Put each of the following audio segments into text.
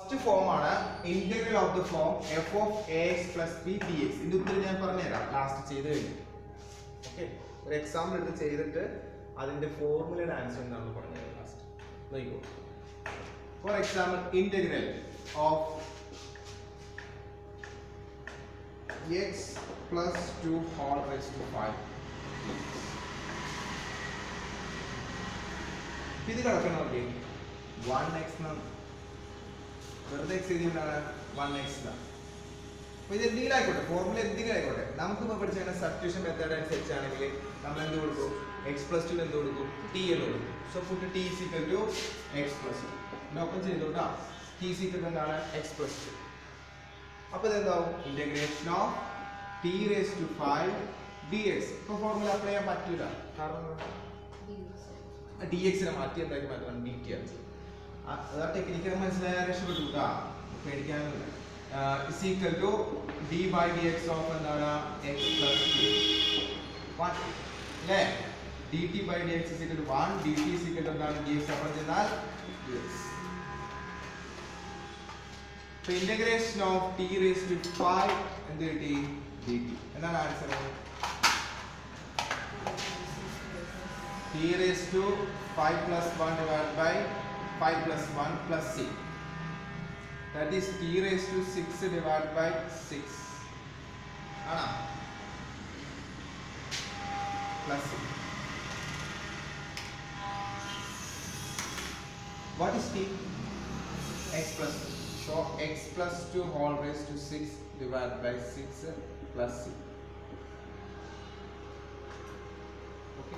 First form ആണ് integral of the form f of a x plus b d x ഇതിന്റെ ഉത്തരം ഞാൻ പറഞ്ഞുതരാം ലാസ്റ്റ് ചെയ്ത് കഴിഞ്ഞു ഓക്കെ ഒരു എക്സാമ്പിൾ എടുത്ത് ചെയ്തിട്ട് അതിന്റെ ഫോർമുലയുടെ ആൻസർ എന്താണെന്ന് പറഞ്ഞുതരാം ലാസ്റ്റ് നോക്കൂ for example integral of x plus two whole raise to five ഇത് കിടക്കണം നോക്കി വൺ എക്സ് വെറുതെ എക്സ് ചെയ്തിട്ടാണ് വൺ എക്സ് അപ്പൊ ഇത് എന്തെങ്കിലും ആയിക്കോട്ടെ ഫോർമുല എന്തെങ്കിലും ആയിക്കോട്ടെ നമുക്കിപ്പോൾ പഠിച്ച സബ്സ്റ്റിറ്റ്യൂഷൻ മെത്തേഡ് അനുസരിച്ചാണെങ്കിൽ നമ്മൾ എന്ത് കൊടുക്കും എക്സ് പ്ലസ് ടു എന്ത് കൊടുക്കും ടി എന്ന് കൊടുക്കും so put t equal to x plus two ഒപ്പം ചെയ്തോട്ടാ ടി സിക്കൽ എന്താണ് എക്സ് പ്ലസ് ടു അപ്പൊ ഇതെന്താവും integration of t raise to five d x ഇപ്പൊ ഫോർമുല അപ്ലൈ ചെയ്യാൻ പറ്റൂല കാരണം ഡി എക്സിനെ മാറ്റി എന്താക്കി മാറ്റണം ഡി ടി ആണ് അതാ ടെക്നിക്കൽ മനസ്സിലായ രക്ഷപ്പെട്ടു കേട്ടോ പേടിക്കാനൊന്നുമില്ല is equal to d by d x of എന്താണ് എക്സ് പ്ലസ് വൺ അല്ലേ d t by d x is equal to one d t is equal to എന്താണ് ഡി എക്സ് അപ്പം ചെന്നാൽ d x So integration of t raised to 5 എന്ത് കിട്ടി dt എന്താണ് answer t raised to 5 plus 1 divided by 5 plus 1 plus 6 that is t raised to 6 divided by 6 ആണോ plus 6 what is t x plus 2 so x plus 2 whole raised to 6 divided by 6 plus 6 okay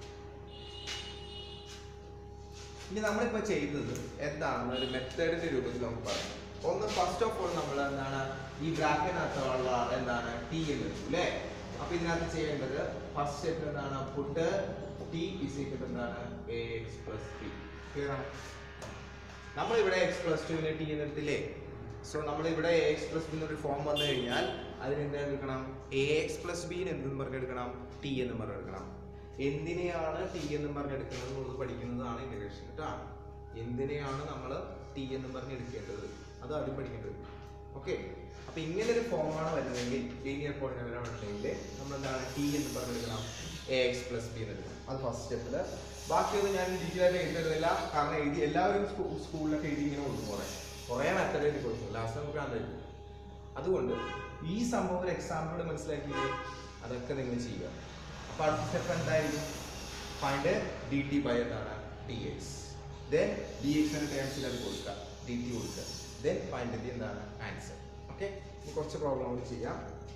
ഇനി നമ്മളിപ്പോൾ ചെയ്തത് എന്താണ് ഒരു മെത്തേഡിന്റെ രൂപത്തിൽ നമുക്ക് പറയാം ഒന്ന് ഫസ്റ്റ് ഓഫ് ഓൾ നമ്മൾ എന്താണ് ഈ ബ്രാക്കറ്റിനകത്തുള്ള എന്താണ് ടി എന്ന് വെച്ചു അല്ലേ അപ്പൊ ഇതിനകത്ത് ചെയ്യേണ്ടത് ഫസ്റ്റ് സ്റ്റെപ്പ് എന്താണ് പുട്ട് ടി ഇസ് ഈക്വൽ എന്താണ് a x plus t clear ആണ് നമ്മളിവിടെ എക്സ് പ്ലസ് ടുവിനെ ടി എന്ന് എടുത്തില്ലേ സോ നമ്മളിവിടെ എ എക്സ് പ്ലസ് ബി എന്നൊരു ഫോം വന്നു കഴിഞ്ഞാൽ അതിന് എന്താ എടുക്കണം എ എക്സ് പ്ലസ് ബിന് എന്തെന്ന് പറഞ്ഞെടുക്കണം ടി എന്ന് പറഞ്ഞെടുക്കണം എന്തിനെയാണ് ടി എന്ന് പറഞ്ഞെടുക്കുന്നത് എന്നുള്ളത് പഠിക്കുന്നതാണ് ഇന്റഗ്രേഷൻ കേട്ടോ എന്തിനെയാണ് നമ്മൾ ടി എന്ന് പറഞ്ഞെടുക്കേണ്ടത് അത് ആദ്യം പഠിക്കേണ്ടത് ഓക്കെ അപ്പൊ ഇങ്ങനെ ഒരു ഫോമാണ് വരുന്നതെങ്കിൽ ലീനിയർ പോളിനോമിയൽ നമ്മൾ എന്താണ് ടി എന്ന് പറഞ്ഞെടുക്കണം എ എക്സ് പ്ലസ് ബി എന്ന് എടുക്കണം അത് ഫസ്റ്റ് സ്റ്റെപ്പില് ബാക്കിയൊന്നും ഞാൻ ഡീറ്റെയിൽ ആയിട്ട് എഴുതി തരുന്നില്ല കാരണം എഴുതി എല്ലാവരും സ്കൂ- സ്കൂളിലൊക്കെ എഴുതി ഇങ്ങനെ കൊടുക്കും കുറെ കുറേ മെത്തേഡ് എഴുതി കൊടുക്കും ലാസ്റ്റ് നമുക്ക് കണ്ടായിരിക്കും അതുകൊണ്ട് ഈ സംഭവം ഒരു എക്സാമ്പിളോട് മനസ്സിലാക്കിയില്ലേ അതൊക്കെ നിങ്ങൾ ചെയ്യുക അപ്പോൾ അടുത്ത സ്റ്റെപ്പ് എന്തായിരിക്കും ഫൈൻഡ് ഡി ടി ബൈ എന്താണ് ഡി എക്സ് ദെൻ ഡി എക്സിന്റെ ടേംസിൽ അത് കൊടുക്കുക ഡി ടി കൊടുക്കുക ദെൻ ഫൈൻഡ് ദി എന്താണ് ആൻസർ ഓക്കെ കുറച്ച് പ്രോബ്ലം കൂടി ചെയ്യാം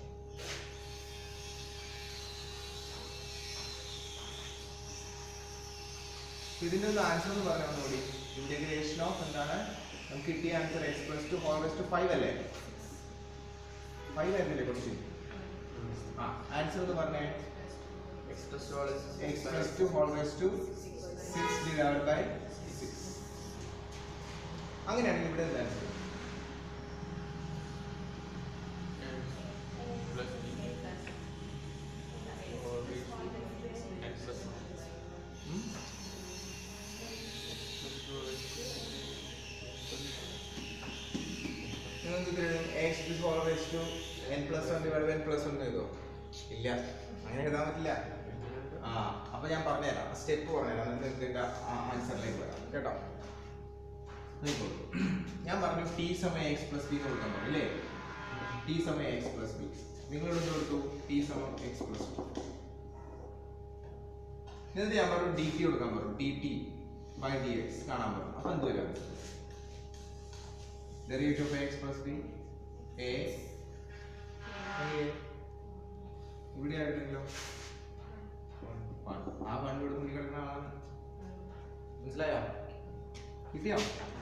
ഇതിന്റെ ഒന്ന് ആൻസർ എന്ന് പറഞ്ഞാൽ ഒന്നുകൂടി ഇന്റഗ്രേഷൻ ഓഫ് എന്താണ് നമുക്ക് കിട്ടിയ answer x plus two four to five അല്ലേ ഫൈവ് ആയിരുന്നില്ലേ ക്വസ്റ്റ്യൻ ആ ആൻസർ എന്ന് പറഞ്ഞേ x plus two whole raise to six divide by six അങ്ങനെയാണെങ്കിൽ ഇവിടെ എന്താ ആൻസർ നിങ്ങൾക്ക് x plus whole raise to n plus one divide by n plus one എഴുതോ ഇല്ല അങ്ങനെ എഴുതാൻ പറ്റില്ല ആ അപ്പൊ ഞാൻ പറഞ്ഞുതരാം സ്റ്റെപ്പ് പറഞ്ഞുതരാം എന്നിട്ട് നിങ്ങൾക്ക് ആൻസറിലേക്ക് വരാം കേട്ടോ നോക്കൂ. ഞാൻ പറഞ്ഞു ടി സമയം എക്സ് പ്ലസ് ബി കൊടുക്കാൻ പറഞ്ഞു അല്ലേ ടി സമയം എക്സ് പ്ലസ് ബി നിങ്ങളോട് എന്ത് കൊടുത്തു ടി സമം എക്സ് പ്ലസ് ബി എന്നിട്ട് ഞാൻ പറഞ്ഞു ഡി ടി കൊടുക്കാൻ പറഞ്ഞു d t by d x കാണാൻ പറഞ്ഞു അപ്പൊ എന്ത് വരാം derivative of x plus b a ഇവിടെ ആയിരുന്നല്ലോ ആ വൺ ഇവിടെ മുന്നിൽ കിടക്കുന്ന ആളാണ് മനസ്സിലായോ കിട്ടിയോ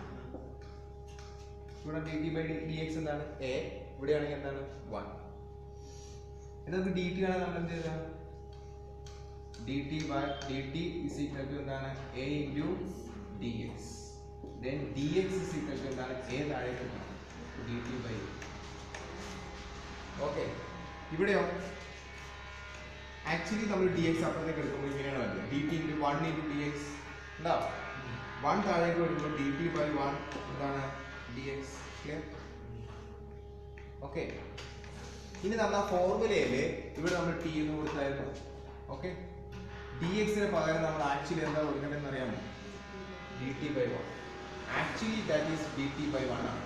ഇവിടെ d t by d x എന്താണ് എ ഇവിടെയാണെങ്കിൽ എന്താണ് വൺ എന്നിട്ട് ഡി ടി ആണ് നമ്മൾ എന്ത് ചെയ്താൽ d t by d t is equal to എന്താണ് a into d x then d x is equal to എന്താണ് എ താഴേക്ക് ഡി ടി ബൈ ഓക്കെ ഇവിടെയോ ആക്ച്വലി നമ്മൾ ഡി എക്സ് അപ്പുറത്തേക്ക് എടുക്കുമ്പോൾ ഇങ്ങനെയാണ് വരുന്നത് d t into one into d x ഉണ്ടാവും വൺ താഴേക്ക് വരുമ്പോൾ ഡി ടി ബൈ വൺ എന്താണ് ഡി എക്സ് ക്ലിയർ ഓക്കെ ഇനി നമ്മൾ ആ ഫോർമുലയിൽ ഇവിടെ നമ്മൾ ടി എന്ന് കൊടുത്തായിരുന്നു ഓക്കെ ഡി എക്സിന് പകരം നമ്മൾ ആക്ച്വലി എന്താ കൊടുക്കേണ്ടതെന്ന് അറിയാമോ d t by one actually that is d t by one ആണ്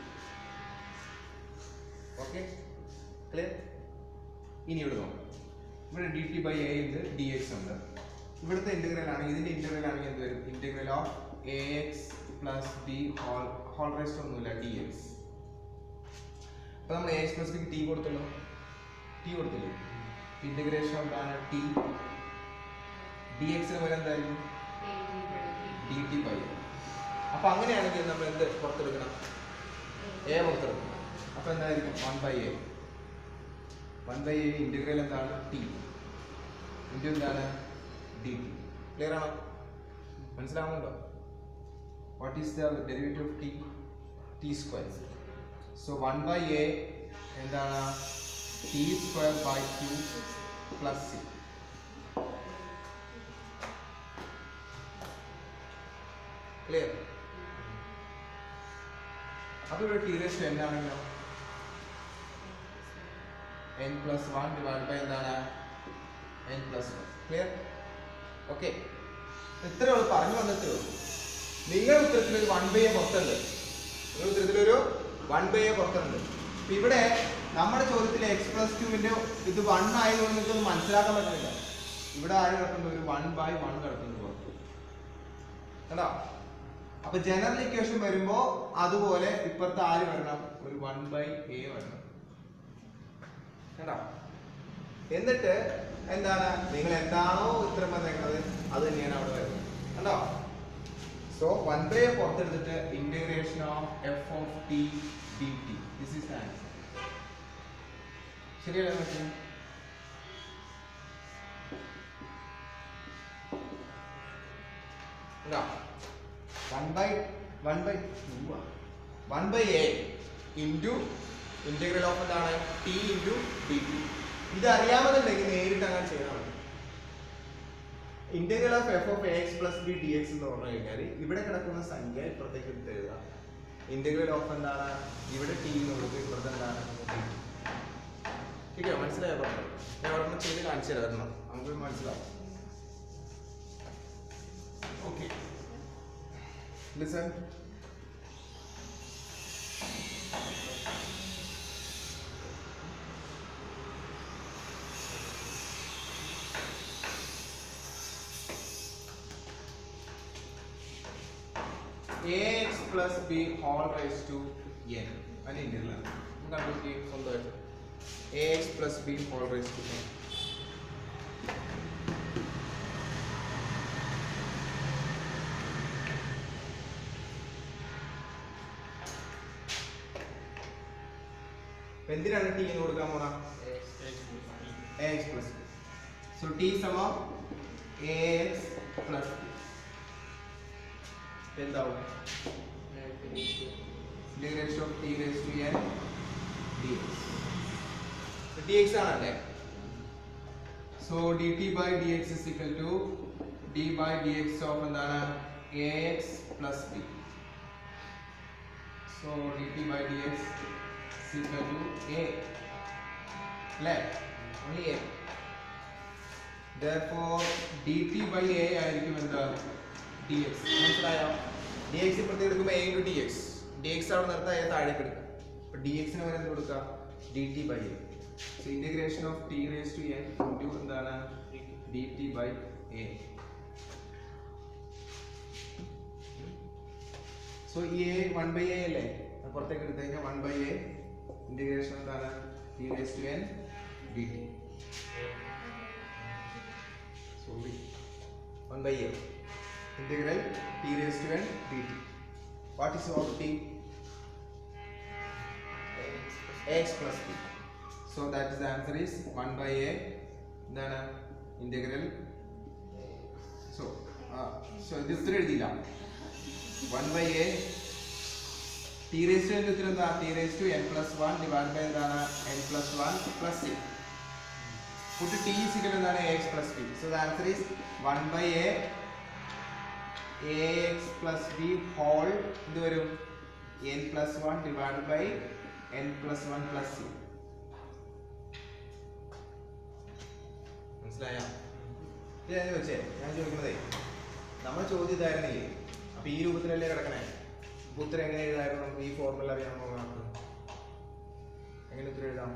ഓക്കെ ക്ലിയർ ഇനി ഇവിടെ നോക്കാം ഇവിടെ ഡി ടി ബൈ എ ഉണ്ട് ഡി എക്സ് ഉണ്ട് ഇവിടുത്തെ ഇന്റഗ്രൽ ആണെങ്കിൽ ഇതിന്റെ ഇന്റഗ്രൽ ആണെങ്കിൽ എന്ത് വരും integral of a x plus b whole whole rest ഒന്നുമില്ല ഡി എക്സ് അപ്പൊ നമ്മൾ എ എക്സ് പ്ലസ് ബിക്ക് ടി കൊടുത്തല്ലോ ടി കൊടുത്തില്ലേ ഇന്റഗ്രേഷൻ എന്താണ് ടി ഡി എക്സിന് പകരം എന്തായിരുന്നു ഡി ടി ബൈ അപ്പൊ അങ്ങനെയാണെങ്കിൽ നമ്മൾ എന്ത് പുറത്തെടുക്കണം എ പുറത്തെടുക്കണം അപ്പൊ എന്തായിരിക്കും one by a one by a integral എന്താണ് ടി ഇൻറ്റു എന്താണ് ഡി ടി ക്ലിയർ ആണോ മനസ്സിലാവുന്നുണ്ടോ what is the derivative of t t square so one by a എന്താണ് t square by q plus c clear അപ്പൊ ഇവിടെ t raise to എന്താണെങ്കിലോ n plus one divide by എന്താണ് n plus one clear okay ഇത്രേ ഉള്ളൂ പറഞ്ഞു വന്നിട്ടേ ഉള്ളൂ നിങ്ങളുടെ ഉത്തരത്തിൽ ഒരു വൺ ബൈ എ പുറത്തുണ്ട് നിങ്ങളുടെ ഉത്തരത്തിൽ ഒരു വൺ ബൈ എ പുറത്തുണ്ട് ഇപ്പൊ ഇവിടെ നമ്മുടെ ചോദ്യത്തിൽ എക്സ് പ്ലസ് ക്യൂവിന്റെ ഇത് വൺ ആയതുകൊണ്ട് നിങ്ങൾക്ക് മനസ്സിലാക്കാൻ പറ്റുന്നില്ല ഇവിടെ ആര് കിടക്കുന്നു ഒരു വൺ ബൈ വൺ കിടക്കുന്നു പുറത്ത് കണ്ടോ അപ്പൊ ജനറൽ ഇക്വേഷൻ വരുമ്പോ അതുപോലെ ഇപ്പുറത്ത് ആര് വരണം ഒരു വൺ ബൈ എ വരണം കണ്ടോ എന്നിട്ട് എന്താണ് നിങ്ങൾ എന്താണോ ഉത്തരം വന്നേക്കുന്നത് അത് തന്നെയാണ് അവിടെ വരുന്നത് കണ്ടോ സോ വൺ ബൈ എ പുറത്തെടുത്തിട്ട് integration of f of t d t this is answer ശരിയല്ലേ മറ്റേ കണ്ടോ one by one by one by a into integral of എന്താണ് ടി ഇൻറ്റു ഡി ടി ഇത് അറിയാമെന്നുണ്ടെങ്കിൽ നേരിട്ട് അങ്ങനെ ചെയ്താൽ മതി integral of f of x plus b d x എന്ന് പറഞ്ഞു കഴിഞ്ഞാൽ ഇവിടെ കിടക്കുന്ന സംഖ്യ ഇപ്പുറത്തേക്ക് എടുത്ത് എഴുതാം ഇന്റഗ്രൽ ഓഫ് എന്താണ് ഇവിടെ ടി എന്ന് കൊടുത്ത് ഇപ്പുറത്ത് എന്താണ് ശരിയോ മനസ്സിലായോ പറഞ്ഞത് ഞാൻ അവിടെ ചെയ്ത് കാണിച്ചു തരാം നമുക്ക് മനസ്സിലാവും okay listen ax plus b whole raised to n അതിന് ഇന്റഗ്രൽ ആണ് നമുക്ക് കണ്ടുപിടി സ്വന്തമായിട്ട് ax plus b whole raised to n അപ്പൊ എന്തിനാണ് ടി എന്ന് കൊടുക്കാൻ പോണ ax plus b so t സമം ax plus b എന്താവും integration of t raised to n dx so dx ആണല്ലേ so dt by dx is equal to d by dx of എന്താണ് ax plus b so dt by dx is equal to a അല്ലേ only a therefore dt by a ആയിരിക്കും എന്താ dx മനസ്സിലായോ dx ഇപ്പുറത്തേക്ക് എടുക്കുമ്പോൾ a into dx dx അവിടെ നിർത്താൻ a താഴേക്ക് എടുക്കാം അപ്പൊ dx ന് പകരം എന്ത് കൊടുക്കാം dt by a so integration of t raised to n into എന്താണ് dt by a സോ ഈ എ വൺ ബൈ എ അല്ലേ അത് പുറത്തേക്ക് എടുത്തു കഴിഞ്ഞാൽ വൺ ബൈ എ ഇന്റഗ്രേഷൻ എന്താണ് t raise to n d t sorry one by a integral t raise to n d t what is of t x plus t so that is answer is one by a എന്താണ് integral so so ഇത് ഉത്തരം എഴുതിയില്ല one by a t raise to ഉത്തരം എന്താ t raise to n plus one divide by എന്താണ് n plus one plus c put t സിക്കൽ എന്താണ് x plus b so the answer is one by a x plus b whole എന്ത് വരും n plus one divide by n plus one plus c മനസ്സിലായോ ഇത് ഞാൻ ചോദിച്ചേ ഞാൻ ചോദിക്കുന്നതേ നമ്മുടെ ചോദ്യം ഇതായിരുന്നില്ലേ അപ്പൊ ഈ രൂപത്തിലല്ലേ കിടക്കണേ അപ്പൊ ഉത്തരം എങ്ങനെ എഴുതായിരുന്നു നമുക്ക് ഈ ഫോർമുല അറിയാമോ നമുക്ക് എങ്ങനെ ഉത്തരം എഴുതാം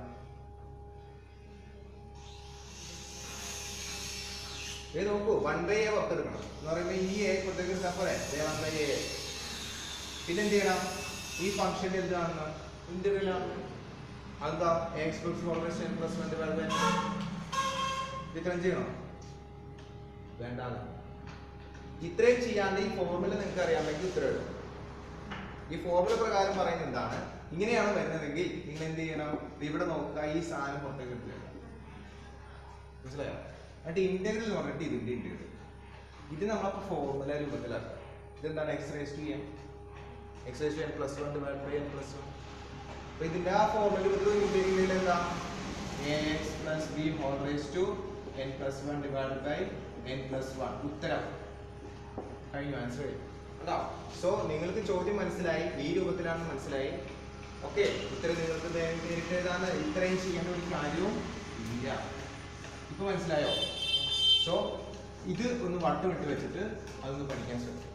ഇത് നോക്കൂ വൺ ബൈ എ പുറത്തെടുക്കണം എന്ന് പറയുമ്പോൾ ഈ എ പുറത്തേക്ക് എടുത്താൽ പോരെ വൺ ബൈ എ പിന്നെ എന്ത് ചെയ്യണം ഈ ഫംഗ്ഷൻ എന്താണ് ഇന്റർവ്യൂ അതെന്താ x plus four n plus one divide by ഇത്രയും ചെയ്യണം വേണ്ട ഇത്രയും ചെയ്യാണ്ട് ഈ ഫോർമുല നിങ്ങൾക്ക് അറിയാമെങ്കിൽ ഉത്തരം എഴുതും ഈ ഫോർമുല പ്രകാരം പറയുന്നത് എന്താണ് ഇങ്ങനെയാണ് വരുന്നതെങ്കിൽ നിങ്ങൾ എന്ത് ചെയ്യണം ദേ ഇവിടെ നോക്കുക ഈ സാധനം പുറത്തേക്ക് എടുത്ത് എഴുതാം. മനസ്സിലായോ എന്നിട്ട് ഇന്റഗ്രൽ എന്ന് പറഞ്ഞിട്ട് ഇതിന്റെ ഇന്റഗ്രൽ ഇത് നമ്മളപ്പോ ഫോർമുല രൂപത്തിലാക്കുക ഇതെന്താണ് x raise to m x raise to m plus one divide by n plus one അപ്പൊ ഇതിന്റെ ആ ഫോർമുല രൂപത്തിൽ ഇന്റഗ്രൽ എന്താ a x plus b whole raise to n plus one divide by n plus one ഉത്തരം കഴിഞ്ഞു answer കഴിഞ്ഞു കേട്ടോ so നിങ്ങൾക്ക് ചോദ്യം മനസ്സിലായി ഈ രൂപത്തിലാണ് മനസ്സിലായി ഓക്കെ ഉത്തരം നിങ്ങൾക്ക് നേ- നേരിട്ട് എഴുതാൻ ഇത്രയും ചെയ്യേണ്ട ഒരു കാര്യവും ഇല്ല ഇപ്പൊ മനസ്സിലായോ സോ ഇത് ഒന്ന് വട്ടം ഇട്ട് വെച്ചിട്ട് അതൊന്ന് പഠിക്കാൻ ശ്രമിക്കും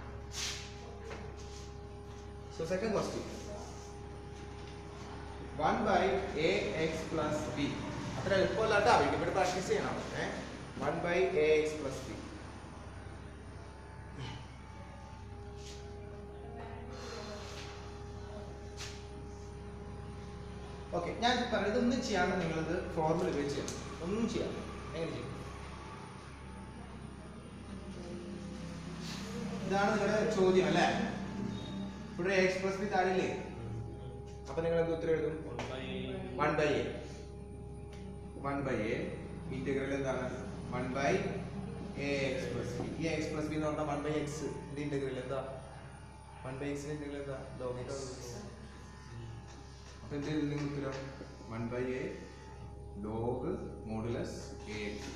so second question one by a x plus b അത്ര എളുപ്പമല്ല കേട്ടോ വീട്ടിൽ ഇവിടെ പ്രാക്ടീസ് ചെയ്യണം ഏഹ് one by a x plus b okay ഞാൻ പറയുന്നത് ഇതൊന്നും ചെയ്യാണ്ട് നിങ്ങളിത് ഫോർമുല ഉപയോഗിച്ച് ചെയ്യണം ഒന്നും ചെയ്യാം എങ്ങനെ ചെയ്യും ഇതാണ് നിങ്ങളുടെ ചോദ്യം അല്ലേ ഇവിടെ എക്സ് പ്ലസ് ബി താഴെയില്ലേ അപ്പൊ നിങ്ങൾ എന്ത് ഉത്തരം എഴുതും one by a one by a integral എന്താണ് one by a x plus b ഈ എക്സ് പ്ലസ് ബി എന്ന് പറഞ്ഞാൽ വൺ ബൈ എക്സ് ഇത് ഇന്റഗ്രൽ എന്താ വൺ ബൈ എക്സിന്റെ ഇന്റഗ്രൽ എന്താ ലോഗ് എക്സ് അപ്പൊ എന്ത് ചെയ്തു നിങ്ങൾ ഉത്തരം one by a log modulus a x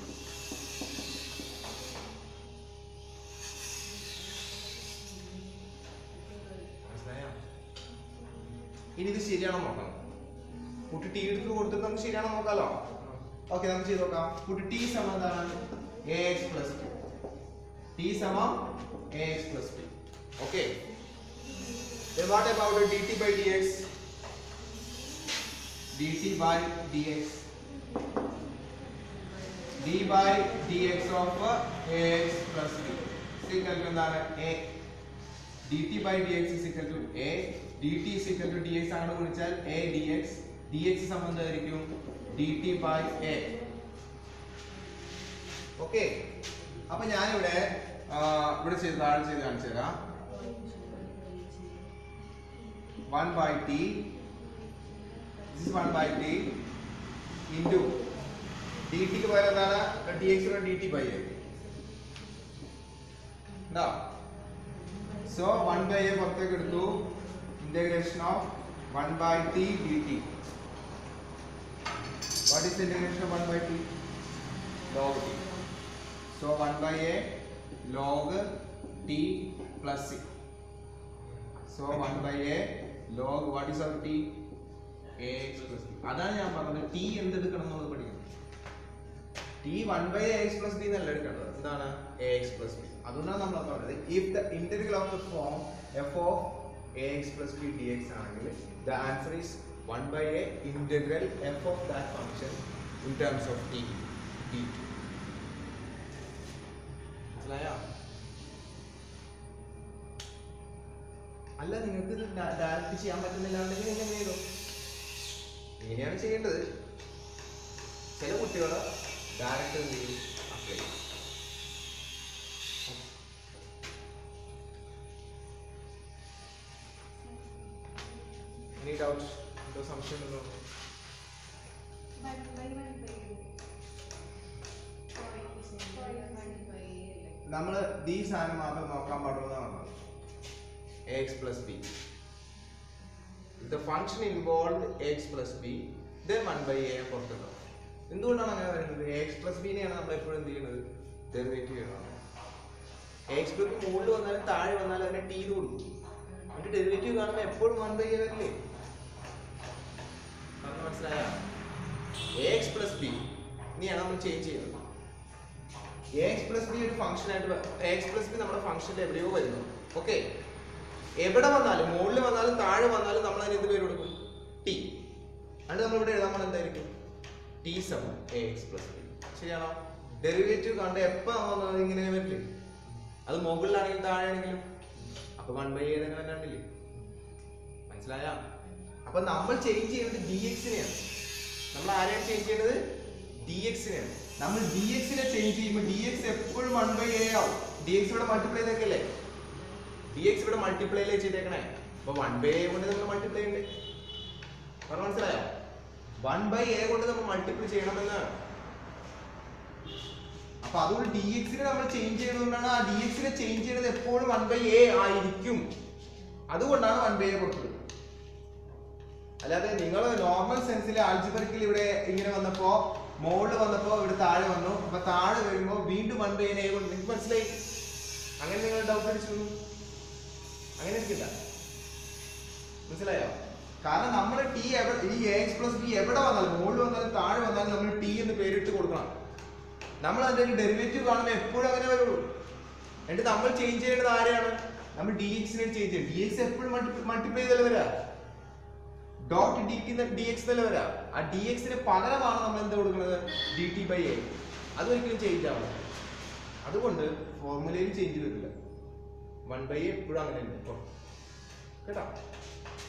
മനസ്സിലായോ ഇനി ഇത് ശരിയാണോ നോക്കണം കുട്ടി ടി എടുത്ത് കൊടുത്തിട്ട് നമുക്ക് ശരിയാണോ നോക്കാലോ ഓക്കെ നമുക്ക് ചെയ്ത് നോക്കാം കുട്ടി ടി സമം എന്താണ് a x plus two t സമം a x plus two okay what about d t by d x dt by dx d by dx of ax plus b is equal to എന്താണ് a dt by dx is equal to a dt is equal to dx ആണ് ഗുണിച്ചാൽ a dx dx സംബന്ധമായിരിക്കും dt by a okay അപ്പൊ ഞാനിവിടെ ആ, ഇവിടെ ചെയ്ത് താഴെ ചെയ്ത് കാണിച്ചു തരാം one by t this is 1 by t into dt ക്ക് പകരം എന്താണ് dx യുടെ dt by a ഉണ്ടോ സോ 1 by a പുറത്തേക്ക് എടുത്തു integration of 1 by t dt what is the integration of 1 by t log t so 1 by a log t plus c so 1 by a log what is our t ax plus b അതാണ് ഞാൻ പറഞ്ഞത് T എന്തെടുക്കണം എന്നുള്ളത് പഠിക്കണം t one by x plus b എന്നല്ല എടുക്കേണ്ടത് എന്താണ് a x plus B അതുകൊണ്ടാണ് നമ്മൾ പറഞ്ഞത് if the integral of the form f of a x plus b d x ആണെങ്കിൽ the answer is one by a integral f of that function in terms of t t മനസ്സിലായോ അല്ല നിങ്ങൾക്ക് ഇത് direct ചെയ്യാൻ പറ്റുന്നില്ലാണ്ടെങ്കിൽ നിങ്ങൾ എന്ത് ചെയ്തു ഇങ്ങനെയാണ് ചെയ്യേണ്ടത് ചില കുട്ടികൾ ഡയറക്റ്റ് എന്ത് ചെയ്യും അപ്ലൈ ചെയ്യും എനി ഡൗട്ട് എന്തോ സംശയം ഉണ്ടോ നമ്മൾ ഈ സാധനം മാത്രം നോക്കാൻ പാടുള്ളൂ പറഞ്ഞത് x plus b the function involve x plus b then one by a പുറത്തുണ്ടാവും എന്തുകൊണ്ടാണ് അങ്ങനെ വരുന്നത് എക്സ് പ്ലസ് ബിനെയാണ് നമ്മൾ എപ്പോഴും എന്ത് ചെയ്യുന്നത് ഡെറിവേറ്റീവ് ചെയ്യണം എക്സ് പ്ലസ് മുകളിൽ വന്നാലും താഴെ വന്നാലും അതിനെ ടി കൊടുക്കും അതിന്റെ ഡെറിവേറ്റീവ് കാണുമ്പോൾ എപ്പോഴും വൺ ബൈ എ വരില്ലേ പറഞ്ഞ മനസ്സിലായ എ എക്സ് പ്ലസ് ബി ഇനിയാണ് നമ്മൾ ചേഞ്ച് ചെയ്യുന്നത് എ എക്സ് പ്ലസ് ബി ഒരു ഫംഗ്ഷൻ ആയിട്ട് എ എക്സ് പ്ലസ് ബി നമ്മുടെ ഫംഗ്ഷനിൽ എവിടെയോ വരുന്നു ഓക്കെ എവിടെ വന്നാലും മുകളിൽ വന്നാലും താഴെ വന്നാലും നമ്മൾ അതിന് എന്ത് പേര് കൊടുക്കും ടി അത് നമ്മൾ ഇവിടെ എഴുതാൻ പോകുന്നത് എന്തായിരിക്കും ടി സമം എ എക്സ് പ്ലസ് ബി ശരിയാണോ ഡെറിവേറ്റീവ് കണ്ട് എപ്പോൾ വന്നത് ഇങ്ങനെ വരില്ലേ അത് മുകളിലാണെങ്കിലും താഴെയാണെങ്കിലും അപ്പൊ വൺ ബൈ എ തന്നെ വരാണ്ടില്ലേ മനസ്സിലായ അപ്പൊ നമ്മൾ ചേഞ്ച് ചെയ്യുന്നത് ഡി എക്സിനെയാണ് നമ്മൾ ആരെയാണ് ചേഞ്ച് ചെയ്യുന്നത് ഡി എക്സിനെയാണ് നമ്മൾ ഡി എക്സിനെ ചേഞ്ച് ചെയ്യുമ്പോൾ ഡി എക്സ് എപ്പോഴും വൺ ബൈ എ ആവും ഡി എക്സ് ഇവിടെ മൾട്ടിപ്ലൈ ചെയ്തേക്കല്ലേ ഡി എക്സ് ഇവിടെ മൾട്ടിപ്ലൈ ചെയ്തേക്കണേ അപ്പൊ വൺ ബൈ എ കൊണ്ട് നമ്മൾ മൾട്ടിപ്ലൈ ഉണ്ട് പറഞ്ഞ മനസ്സിലായോ വൺ ബൈ എ കൊണ്ട് നമ്മൾ മൾട്ടിപ്ലൈ ചെയ്യണമെന്നാണ് അപ്പൊ അതുകൊണ്ട് ഡി എക്സിനെ നമ്മൾ ചേഞ്ച് ചെയ്യണതുകൊണ്ടാണ് ആ ഡി എക്സിനെ ചേഞ്ച് ചെയ്യുന്നത് എപ്പോഴും വൺ ബൈ എ ആയിരിക്കും അതുകൊണ്ടാണ് വൺ ബൈ എ കൊടുത്തത് അല്ലാതെ നിങ്ങൾ നോർമൽ സെൻസിൽ ആൽജിബറിക്കിൽ ഇവിടെ ഇങ്ങനെ വന്നപ്പോ മുകളിൽ വന്നപ്പോ ഇവിടെ താഴെ വന്നു അപ്പൊ താഴെ വരുമ്പോ വീണ്ടും വൺ ബൈ എ കൊണ്ട് നിങ്ങൾക്ക് മനസ്സിലായി അങ്ങനെ നിങ്ങൾ ഡൗട്ട് അടിച്ചു അങ്ങനെ ഇരിക്കില്ല മനസ്സിലായോ കാരണം നമ്മൾ ടി എവിടെ ഈ എ എക്സ് പ്ലസ് ബി എവിടെ വന്നാലും മുകളിൽ വന്നാലും താഴെ വന്നാലും നമ്മൾ ടി എന്ന് പേരിട്ട് കൊടുക്കണം നമ്മൾ അതിന്റെ ഒരു ഡെറിവേറ്റീവ് കാണുമ്പോൾ എപ്പോഴും അങ്ങനെ വരുള്ളൂ എന്നിട്ട് നമ്മൾ ചേഞ്ച് ചെയ്യേണ്ടത് ആരെയാണ് നമ്മൾ ഡി എക്സിനെ ചേഞ്ച് ചെയ്യും ഡി എക്സ് എപ്പോഴും മൾട്ടിപ്ലൈ ചെയ്തല്ലേ വരാ dot d t d x തന്നെ വരാ ആ ഡി എക്സിന് പകരമാണ് നമ്മൾ എന്താ കൊടുക്കുന്നത് ഡി ടി ബൈ എ അതൊരിക്കലും ചേഞ്ച് ആവില്ല അതുകൊണ്ട് ഫോർമുലയിൽ ചേഞ്ച് വരില്ല വൺ ബൈ എ എപ്പോഴും അങ്ങനെ ഉണ്ട് കേട്ടോ